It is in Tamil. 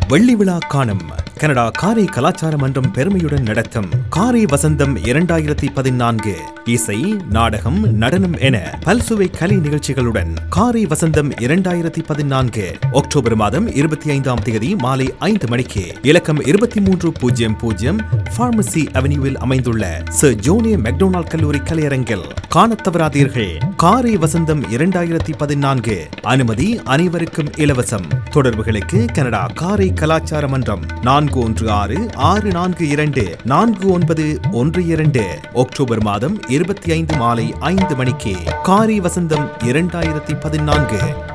வெள்ளி விழா காணும் கனடா காரை கலாச்சார மன்றம் பெருமையுடன் நடத்தும் காரை வசந்தம் இரண்டாயிரத்தி பதினான்கு இசை நாடகம் நடனம் என பல்சுவை கலை நிகழ்ச்சிகளுடன் காரை வசந்தம் இரண்டாயிரத்தி பதினான்கு அக்டோபர் மாதம் இருபத்தி ஐந்தாம் தேதி மாலை ஐந்து மணிக்கு இலக்கம் இருபத்தி மூன்று பூஜ்ஜியம் பூஜ்ஜியம் பார்மசி அவென்யூவில் அமைந்துள்ள சர் ஜோனே மெக்டொனால்ட் கல்லூரி கலையரங்கில் காணத் தவறாதீர்கள் காரை வசந்தம் இரண்டாயிரத்தி பதினான்கு அனுமதி அனைவருக்கும் இலவசம் தொடர்புகளுக்கு கனடா காரை கலாச்சார மன்றம் நான்கு ஒன்று ஆறு ஆறு நான்கு இரண்டு நான்கு ஒன்பது ஒன்று இரண்டு அக்டோபர் மாதம் இருபத்தி ஐந்து மாலை ஐந்து மணிக்கு காரை வசந்தம் இரண்டாயிரத்தி பதினான்கு